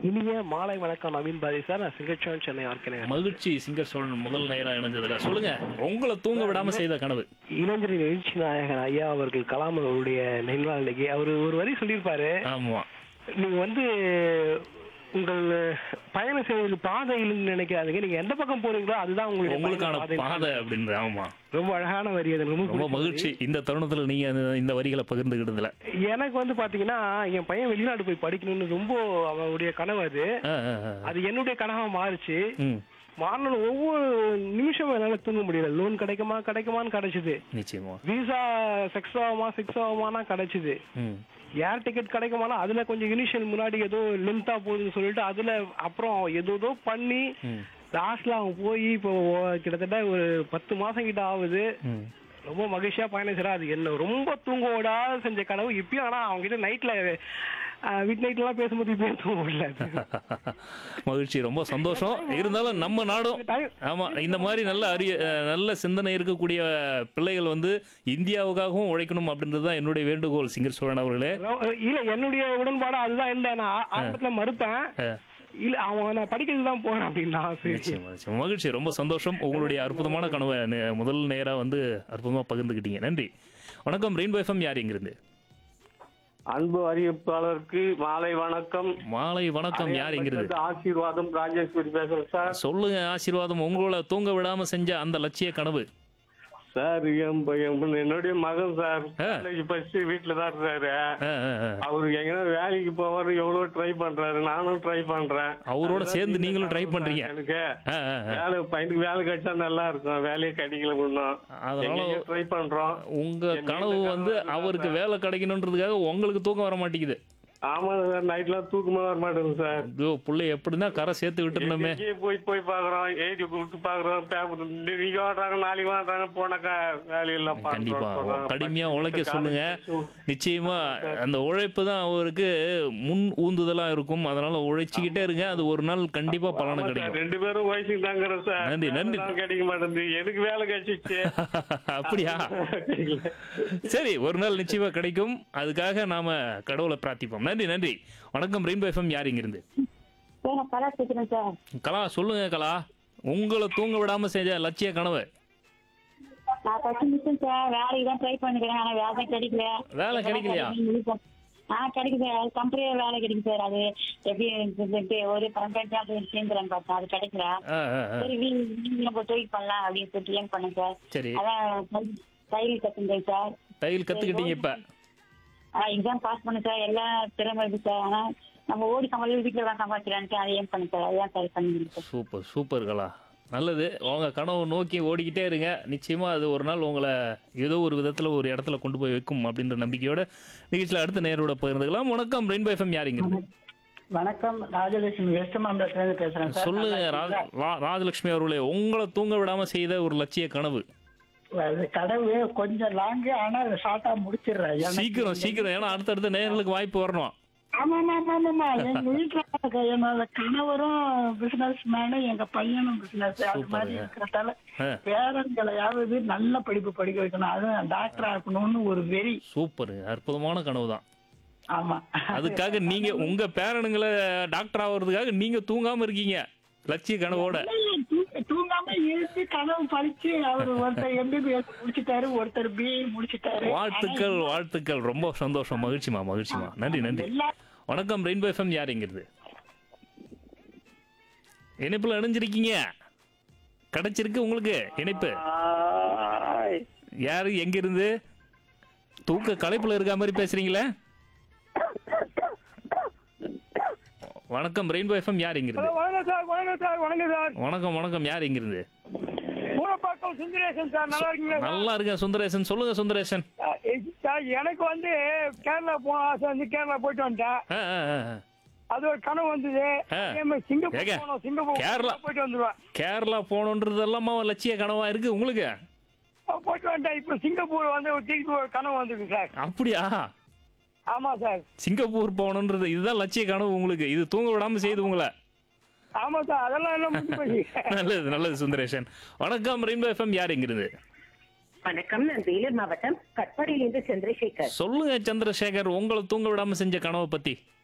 இனிய மாலை வணக்கம் நவீன் பாதி சார் நான் சிங்கச்சோன் சென்னை ஆர்கனைசர் மகிழ்ச்சி சிங்கர் சோழன் முதல் நேரம் இணைஞ்சதுல சொல்லுங்க உங்களை தூங்க விடாம செய்த கனவு இளைஞரின் எழுச்சி நாயகன் ஐயா அவர்கள் கலாம் அவருடைய நினைவாளிக்கு அவர் ஒரு வரி சொல்லியிருப்பாரு ஆமா நீங்க வந்து உங்கள் பயணம் செய்வது பாதையில்னு நினைக்காதீங்க நீங்க எந்த பக்கம் போறீங்களோ அதுதான் உங்களுக்கு உங்களுக்கான பாதை அப்படின்ற ஆமா ரொம்ப அழகான வரி அது ரொம்ப ரொம்ப பிடிச்சது. மகிழ்ச்சி இந்த தருணத்துல நீங்க அந்த- இந்த வரிகளை பகிர்ந்துக்கிட்டதுல எனக்கு வந்து பாத்தீங்கன்னா என் பையன் வெளிநாடு போய் படிக்கணும்னு ரொம்ப அவனுடைய கனவு அது ஆ, ஆ, ஆ. அது என்னுடைய கனவா மாறுச்சு ம் மாறினாலும் ஒவ்வொரு நிமிஷமும் என்னால தூங்க முடியல லோன் கிடைக்குமா கிடைக்குமான்னு கிடைச்சது நிச்சயமா விசா செக்ஸ் ஆகுமா செக்ஸ் ஆகுமானா கிடைச்சது ம் ஏர் டிக்கெட் கிடைக்குமானா அதுல கொஞ்சம் இனிஷியல் முன்னாடி ஏதோ லென்த்தா போகுதுன்னு சொல்லிட்டு அதுல அப்புறம் ஏதோ ஏதோ பண்ணி ம் லாஸ்ட்ல அவன் போய் இப்போ கிட்டத்தட்ட ஒரு பத்து மாசம் கிட்ட ஆகுது ம் ரொம்ப மகிழ்ச்சியா பயணம் செய்றா அது என்ன ரொம்ப தூங்க விடாத செஞ்ச கனவு இப்பயும் ஆனா அவங்க கிட்ட நைட்ல வீட் நைட்ல எல்லாம் பேசும்போது இப்பயும் தூங்க முடியல மகிழ்ச்சி ரொம்ப சந்தோஷம் இருந்தாலும் நம்ம நாடும் ஆமா இந்த மாதிரி நல்ல அரிய அஹ், நல்ல சிந்தனை இருக்கக்கூடிய பிள்ளைகள் வந்து இந்தியாவுக்காகவும் உழைக்கணும் அப்படின்றது தான் என்னுடைய வேண்டுகோள் சிங்கர் சோழன் அவர்களே இல்ல என்னுடைய உடன்பாடு அதுதான் இல்ல நான் ஆ- ஆரம்பத்துல மறுப்பேன் அஹ், இல்ல அவன் நான் படிக்கிறதுக்கு தான் போறேன் அப்படின்னா சரி நிச்சயமா, நிச்சயமா. மகிழ்ச்சி ரொம்ப சந்தோஷம் உங்களுடைய அற்புதமான கனவை நே- முதல் நேரா வந்து அற்புதமா பகிர்ந்துக்கிட்டீங்க நன்றி வணக்கம் ரெயின்போ எஃப்எம் யார் இங்கிருந்து அன்பு அறிவிப்பாளருக்கு மாலை வணக்கம் மாலை வணக்கம் யார் இங்கிருந்து ஆசீர்வாதம் ராஜேஸ்வரி பேசுறேன் சார் சொல்லுங்க ஆசீர்வாதம் உங்களை தூங்க விடாம செஞ்ச அந்த லட்சிய கனவு சார் என் பையன் என்னுடைய மகன் சார் ஆ. காலேஜ் ஃபர்ஸ்ட் வீட்டுல தான் இருக்காரு ஆ, ஆ, ஆ. அவரு எங்கன்னா வேலைக்கு போவாரு எவ்வளவு ட்ரை பண்றாரு நானும் ட்ரை பண்றேன் அவரோட அதுதான் சேர்ந்து இந்த நீங்களும் try கனவு பண்றீங்க. சார் எனக்கு ஆ, ஆ, ஆ. வேலை பையனுக்கு வேலை கிடைச்சா நல்லா இருக்கும் வேலையே கிடைக்கல இன்னும் அதனால ட்ரை பண்றோம் உங்க கனவு வந்து அவருக்கு வேலை கிடைக்கணுன்றதுக்காக உங்களுக்கு தூக்கம் வர மாட்டேங்குது ஆமா சார் நைட்லாம் தூக்கமா வர மாட்டேங்குது சார் ஐயோ புள்ளை எப்படின்னா கரை சேர்த்து விட்டுருந்தோமே எங்கேயே போய் போய் பாக்குறோம் எழுதி கொடுத்து பாக்குறோம் பேப்பர் இன்னைக்கு வாடுறாங்க நாளைக்கு வாடுறாங்க போனாக்கா வேலையெல்லாம் கண்டிப்பா பார்க்கிறோம். கடுமையா உழைக்க சொல்லுங்க நிச்சயமா அந்த உழைப்பு தான் அவருக்கு முன் ஊந்துதலா இருக்கும் அதனால உழைச்சிக்கிட்டே இருங்க அது ஒரு நாள் கண்டிப்பா பலனை ஆமா சார், கிடைக்கும் ரெண்டு பேரும் வயசுக்கு தாங்கிறோம் சார் நன்றி, நன்றி. வேலை கிடைக்க மாட்டேங்குது எனக்கு வேலை கிடைச்சிச்சு அப்படியா சரி ஒரு நாள் நிச்சயமா கிடைக்கும் அதுக்காக நாம கடவுளை பிரார்த்திப்போம் நன்றி நன்றி வணக்கம் ரெயின்போ எஃப்எம் யார் இங்கிருந்து சார் நான் கலா பேசுறேன் சார் கலா சொல்லுங்க கலா உங்களை தூங்க விடாம செஞ்ச லட்சிய கனவு நான் ஃபர்ஸ்ட் மிஷன் சார் வேலைக்கு தான் ட்ரை பண்ணிக்கிறேன் ஆனா வேலை கிடைக்கல வேலை கிடைக்கலையா? ஆ கிடைக்குது சார் கம்பெனியில் வேலை கிடைக்கும் சார் அது எப்படி சொல்லிட்டு ஒரு பன்னெண்டு ஜாப் சேர்ந்துறேன் பார்த்தேன் அது கிடைக்கல ஆ, ஆ, ஆ. சரி நீங்க இப்போ தொழில் பண்ணலாம் அப்படின்னு சொல்லிட்டு ஏன் பண்ணேன் சார் சரி அதான் தையல் கற்றுந்தேன் சார் தையல் கத்துக்கிட்டீங்க இப்ப எக்ஸாம் பாஸ் பண்ணேன் சார் எல்லாம் திறமை இருக்கு சார் ஆனா நம்ம ஓடி சமாளி வீட்டில் தான் சமாளிக்கிறான்ட்டு அதை ஏன் பண்ணேன் சார் அதான் சார் பண்ணிக்கிறேன் சார் சூப்பர் சூப்பர் கலா நல்லது உங்க கனவு நோக்கி ஓடிக்கிட்டே இருங்க நிச்சயமா அது ஒரு நாள் உங்களை ஏதோ ஒரு விதத்துல ஒரு இடத்துல கொண்டு போய் வைக்கும் அப்படின்ற நம்பிக்கையோட நிகழ்ச்சியில் அடுத்த நேரோட பகிர்ந்துக்கலாம் வணக்கம் ரெயின்போ எஃப்எம் யாரிங்க வணக்கம் ராஜலட்சுமி வெஸ்ட் மாம்பலத்துல இருந்து பேசுறேன் சார் சொல்லுங்க ராஜ- ரா- ராஜலட்சுமி அவர்களே உங்களை தூங்க விடாம செய்த ஒரு லட்சிய கனவு அது கடவு கொஞ்சம் லாங்கு ஆனா அதை ஷார்ட்டா முடிச்சிடுறேன் எனக்கு- சீக்கிரம் சீக்கிரம் ஏன்னா அடுத்தடுத்த நேர்களுக்கு வாய்ப்பு வரணும் ஆமா ஆமா ஆமா ஆமா எங்க வீட்டுல இருக்க என்னோட கணவரும் பிசினஸ் மேனு எங்க பையனும் பிசினஸ் அது மாதிரி இருக்கிறதால ஆ. பேரன்களையாவது நல்ல படிப்பு படிக்க வைக்கணும் அதுவும் டாக்டர் ஆக்கணும்னு ஒரு வெறி சூப்பர் அற்புதமான கனவு தான் ஆமா அதுக்காக நீங்க உங்க பேரனுங்களை டாக்டர் ஆகுறதுக்காக நீங்க தூங்காம இருக்கீங்க லட்சிய கனவோட தூ- தூங்காம இருந்து கனவு பறிச்சு அவர் ஒருத்தர் எம்பிபிஎஸ் முடிச்சிட்டாரு ஒருத்தர் பிஏ முடிச்சிட்டாரு வாழ்த்துக்கள் வாழ்த்துக்கள் ரொம்ப சந்தோஷம் மகிழ்ச்சிமா மகிழ்ச்சிமா நன்றி நன்றி எல்லா வணக்கம் ரெயின்போ எஃப்எம் யாருங்கிறது இணைப்புல இணைஞ்சிருக்கீங்க கிடைச்சிருக்கு உங்களுக்கு இணைப்பு யாரு எங்க இருந்து தூக்க களைப்புல இருக்க மாதிரி பேசுறீங்களே வணக்கம் ரெயின்போ எஃப்எம் யார் இங்கிருந்து வணக்கம் சார் வணக்கம் சார் வணக்கம் சார் வணக்கம் வணக்கம் யார் இங்கிருந்து மூலப்பாக்கம் சுந்தரேசன் சார் நல்லா இருக்கீங்களா நல்லா இருக்கேன் சுந்தரேசன் சொல்லுங்க சுந்தரேசன் சார்? சார் எனக்கு வந்து கேரளா போன ஆசை வந்து கேரளா போயிட்டு வந்துட்டேன் ஆ, ஆ, ஆ, ஆ. அது ஒரு கனவு வந்தது ஆ. அதே மாதிரி சிங்கப்பூர் ஏங்க, போனோம் சிங்கப்பூர் கேரளா. போயிட்டு வந்துருவேன் கேரளா போகணுன்றதெல்லாமா லட்சிய கனவா இருக்கு உங்களுக்கு போயிட்டு வந்துட்டேன் இப்போ சிங்கப்பூர் வந்து ஒரு திருப்பி ஒரு கனவு வந்திருக்கு சார் அப்படியா ஆமா சார் சிங்கப்பூர் போகணுன்றது இதுதான் லட்சிய கனவு உங்களுக்கு இது தூங்க விடாம செய்து உங்களை ஆமா சார் அதெல்லாம் எல்லாம் முடிஞ்சு போச்சு நல்லது நல்லது சுந்தரேஷன் வணக்கம் ரெயின்போ எஃப்எம் யார் இங்கிருந்து வணக்கம் நான் வேலூர் மாவட்டம் கட்பாடியிலிருந்து சந்திரசேகர் சொல்லுங்க சந்திரசேகர் உங்களை தூங்க விடாம செஞ்ச கனவை பத்தி